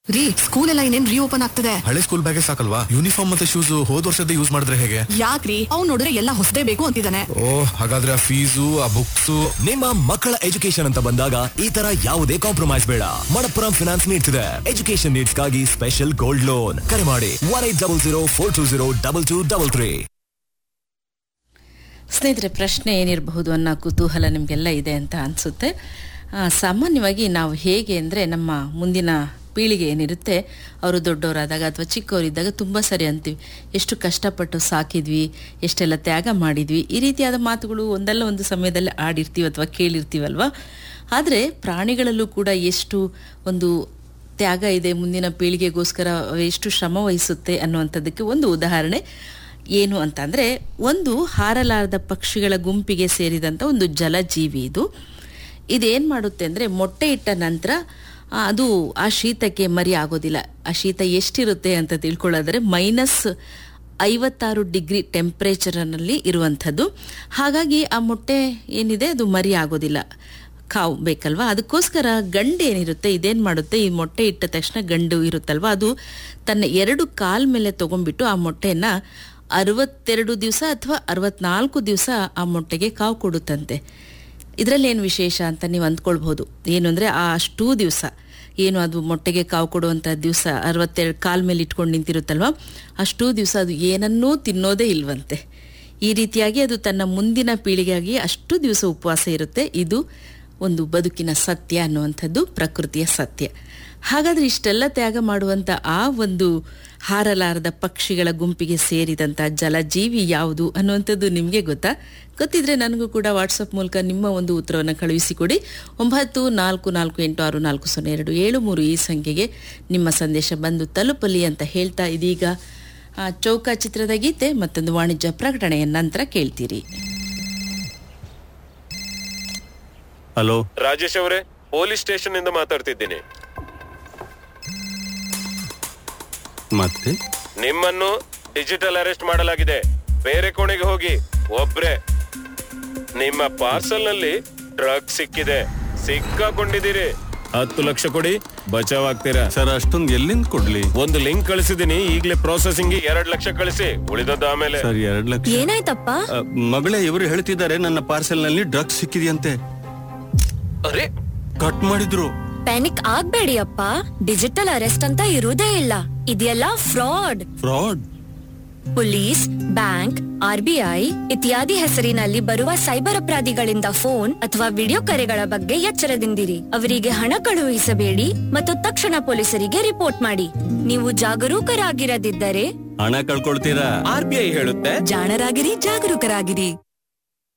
ರೀ ಸ್ಕೂಲ್ ಎಲ್ಲ ಇನ್ನೇನ್ ರೀಓಪನ್ ಆಗ್ತದೆ ಹಳೆ ಸ್ಕೂಲ್ ಬ್ಯಾಗೇ ಸಾಕಲ್ವಾ ಯೂನಿಫಾರ್ಮ್ ಮತ್ತೆ ಶೂಸ್ ಹೋದ್ ವರ್ಷದ ಯೂಸ್ ಮಾಡಿದ್ರೆ ಹೇಗೆ ಯಾಕ್ರಿ ಅವ್ನ್ ನೋಡಿದ್ರೆ ಎಲ್ಲ ಹೊಸದೇ ಬೇಕು ಅಂತಿದ್ದಾನೆ ಓ ಹಾಗಾದ್ರೆ ಆ ಫೀಸು ಆ ಬುಕ್ಸ್ ನಿಮ್ಮ ಮಕ್ಕಳ ಎಜುಕೇಶನ್ ಅಂತ ಬಂದಾಗ ಈ ತರ ಯಾವುದೇ ಕಾಂಪ್ರಮೈಸ್ ಬೇಡ ಮಣಪ್ಪುರಂ ಫಿನಾನ್ಸ್ ನೀಡ್ಸ್ ಇದೆ ಎಜುಕೇಶನ್ ನೀಡ್ಸ್ ಗಾಗಿ ಸ್ಪೆಷಲ್ ಗೋಲ್ಡ್ ಲೋನ್ ಕರೆ ಮಾಡಿ one eight double zero four two zero double two double three ಸ್ನೇಹಿತರೆ ಪ್ರಶ್ನೆ ಏನಿರಬಹುದು ಅನ್ನೋ ಕುತೂಹಲ ನಿಮಗೆಲ್ಲ ಇದೆ ಅಂತ ಅನಿಸುತ್ತೆ ಸಾಮಾನ್ಯವಾಗಿ ನಾವು ಹೇಗೆ ಅಂದರೆ ನಮ್ಮ ಮುಂದಿನ ಪೀಳಿಗೆ ಏನಿರುತ್ತೆ ಅವರು ದೊಡ್ಡವರಾದಾಗ ಅಥವಾ ಚಿಕ್ಕವರಿದ್ದಾಗ ತುಂಬ ಸರಿ ಅಂತೀವಿ ಎಷ್ಟು ಕಷ್ಟಪಟ್ಟು ಸಾಕಿದ್ವಿ ಎಷ್ಟೆಲ್ಲ ತ್ಯಾಗ ಮಾಡಿದ್ವಿ ಈ ರೀತಿಯಾದ ಮಾತುಗಳು ಒಂದಲ್ಲ ಒಂದು ಸಮಯದಲ್ಲಿ ಆಡಿರ್ತೀವಿ ಅಥವಾ ಕೇಳಿರ್ತೀವಲ್ವ ಆದರೆ ಪ್ರಾಣಿಗಳಲ್ಲೂ ಕೂಡ ಎಷ್ಟು ಒಂದು ತ್ಯಾಗ ಇದೆ ಮುಂದಿನ ಪೀಳಿಗೆಗೋಸ್ಕರ ಎಷ್ಟು ಶ್ರಮ ವಹಿಸುತ್ತೆ ಅನ್ನುವಂಥದ್ದಕ್ಕೆ ಒಂದು ಉದಾಹರಣೆ ಏನು ಅಂತಂದರೆ ಒಂದು ಹಾರಲಾರದ ಪಕ್ಷಿಗಳ ಗುಂಪಿಗೆ ಸೇರಿದಂಥ ಒಂದು ಜಲಜೀವಿ ಇದು ಇದೇನು ಮಾಡುತ್ತೆ ಅಂದರೆ ಮೊಟ್ಟೆ ಇಟ್ಟ ನಂತರ ಆ, ಅದು ಆ ಶೀತಕ್ಕೆ ಮರಿ ಆಗೋದಿಲ್ಲ ಆ ಶೀತ ಎಷ್ಟಿರುತ್ತೆ ಅಂತ ತಿಳ್ಕೊಳ್ಳೋದ್ರೆ ಮೈನಸ್ ಐವತ್ತಾರು ಡಿಗ್ರಿ ಟೆಂಪ್ರೇಚರ್ನಲ್ಲಿ ಇರುವಂಥದ್ದು ಹಾಗಾಗಿ ಆ ಮೊಟ್ಟೆ ಏನಿದೆ ಅದು ಮರಿ ಆಗೋದಿಲ್ಲ ಕಾವು ಬೇಕಲ್ವಾ ಅದಕ್ಕೋಸ್ಕರ ಗಂಡು ಏನಿರುತ್ತೆ ಇದೇನು ಮಾಡುತ್ತೆ ಈ ಮೊಟ್ಟೆ ಇಟ್ಟ ತಕ್ಷಣ ಗಂಡು ಇರುತ್ತಲ್ವಾ ಅದು ತನ್ನ ಎರಡು ಕಾಲ್ ಮೇಲೆ ತೊಗೊಂಡ್ಬಿಟ್ಟು ಆ ಮೊಟ್ಟೆಯನ್ನು ಅರವತ್ತೆರಡು ದಿವಸ ಅಥವಾ ಅರವತ್ನಾಲ್ಕು ದಿವಸ ಆ ಮೊಟ್ಟೆಗೆ ಕಾವು ಕೊಡುತ್ತಂತೆ ಇದರಲ್ಲಿ ಏನು ವಿಶೇಷ ಅಂತ ನೀವು ಅಂದ್ಕೊಳ್ಬೋದು ಏನು ಅಂದರೆ ಆ ಅಷ್ಟೂ ದಿವಸ ಏನು ಅದು ಮೊಟ್ಟೆಗೆ ಕಾವು ಕೊಡುವಂಥ ದಿವಸ ಅರವತ್ತೆರಡು ಕಾಲ್ ಮೇಲೆ ಇಟ್ಕೊಂಡು ನಿಂತಿರುತ್ತಲ್ವ ಅಷ್ಟೂ ದಿವಸ ಅದು ಏನನ್ನೂ ತಿನ್ನೋದೇ ಇಲ್ವಂತೆ ಈ ರೀತಿಯಾಗಿ ಅದು ತನ್ನ ಮುಂದಿನ ಪೀಳಿಗೆಯಾಗಿ ಅಷ್ಟು ದಿವಸ ಉಪವಾಸ ಇರುತ್ತೆ ಇದು ಒಂದು ಬದುಕಿನ ಸತ್ಯ ಅನ್ನುವಂಥದ್ದು ಪ್ರಕೃತಿಯ ಸತ್ಯ ಹಾಗಾದ್ರೆ ಇಷ್ಟೆಲ್ಲ ತ್ಯಾಗ ಮಾಡುವಂಥ ಆ ಒಂದು ಹಾರಲಾರದ ಪಕ್ಷಿಗಳ ಗುಂಪಿಗೆ ಸೇರಿದಂಥ ಜಲಜೀವಿ ಯಾವುದು ಅನ್ನುವಂಥದ್ದು ನಿಮಗೆ ಗೊತ್ತಾ ಗೊತ್ತಿದ್ರೆ ನನಗೂ ಕೂಡ ವಾಟ್ಸಪ್ ಮೂಲಕ ನಿಮ್ಮ ಒಂದು ಉತ್ತರವನ್ನು ಕಳುಹಿಸಿಕೊಡಿ ಒಂಬತ್ತು ನಾಲ್ಕು ನಾಲ್ಕು ಎಂಟು ಆರು ನಾಲ್ಕು ಸೊನ್ನೆ ಎರಡು ಏಳು ಮೂರು ಈ ಸಂಖ್ಯೆಗೆ ನಿಮ್ಮ ಸಂದೇಶ ಬಂದು ತಲುಪಲಿ ಅಂತ ಹೇಳ್ತಾ ಇದೀಗ ಆ, ಚೌಕ ಚಿತ್ರದ ಗೀತೆ ಮತ್ತೊಂದು ವಾಣಿಜ್ಯ ಪ್ರಕಟಣೆಯ ನಂತರ ಕೇಳ್ತೀರಿ ಹಲೋ ರಾಜೇಶ್ ಅವರೇ ಪೊಲೀಸ್ ಸ್ಟೇಷನ್ ಇಂದ ಮಾತಾಡ್ತಿದ್ದೀನಿ ಮತ್ತೆ ನಿಮ್ಮನ್ನು ಡಿಜಿಟಲ್ ಅರೆಸ್ಟ್ ಮಾಡಲಾಗಿದೆ ಬೇರೆ ಕೋಣೆಗೆ ಹೋಗಿ ಒಬ್ರೆ ನಿಮ್ಮ ಪಾರ್ಸಲ್ ನಲ್ಲಿ ಡ್ರಗ್ ಸಿಕ್ಕಿದೆ ಸಿಕ್ಕಾಕೊಂಡಿದ್ದೀರಿ ಹತ್ತು ಲಕ್ಷ ಕೊಡಿ ಬಚಾವ್ ಆಗ್ತೀರಾ ಸರ್ ಅಷ್ಟೊಂದು ಎಲ್ಲಿಂದ ಕೊಡ್ಲಿ ಒಂದು ಲಿಂಕ್ ಕಳಿಸಿದೀನಿ ಈಗಲೇ ಪ್ರೊಸೆಸಿಂಗ್ ಎರಡ್ ಲಕ್ಷ ಕಳಿಸಿ ಉಳಿದದ್ದು ಆಮೇಲೆ ಸರ್ ಎರಡ್ ಲಕ್ಷ ಏನಾಯ್ತಪ್ಪ ಅ, ಮಗಳೇ ಇವರು ಹೇಳ್ತಿದ್ದಾರೆ ನನ್ನ ಪಾರ್ಸೆಲ್ ನಲ್ಲಿ ಡ್ರಗ್ಸ್ ಸಿಕ್ಕಿದೆಯಂತೆ ಅರೆ ಕಟ್ ಮಾಡಿದ್ರು ಪ್ಯಾನಿಕ್ ಆಗ್ಬೇಡಿ ಅಪ್ಪ ಡಿಜಿಟಲ್ ಅರೆಸ್ಟ್ ಅಂತ ಇರುವುದೇ ಇಲ್ಲ ಇದೆಲ್ಲ fraud fraud police bank RBI ಇತ್ಯಾದಿ ಹೆಸರಿನಲ್ಲಿ ಬರುವ ಸೈಬರ್ ಅಪರಾಧಿಗಳಿಂದ ಫೋನ್ ಅಥವಾ ವಿಡಿಯೋ ಕರೆಗಳ ಬಗ್ಗೆ ಎಚ್ಚರದಿಂದಿರಿ ಅವರಿಗೆ ಹಣ ಕಳುಹಿಸಬೇಡಿ ಮತ್ತು ತಕ್ಷಣ ಪೊಲೀಸರಿಗೆ ರಿಪೋರ್ಟ್ ಮಾಡಿ ನೀವು ಜಾಗರೂಕರಾಗಿರದಿದ್ದರೆ ಹಣ ಕಳ್ಕೊಳ್ತೀರಾ ಆರ್ ಬಿ ಐ ಹೇಳುತ್ತೆ ಜಾಣರಾಗಿರಿ ಜಾಗರೂಕರಾಗಿರಿ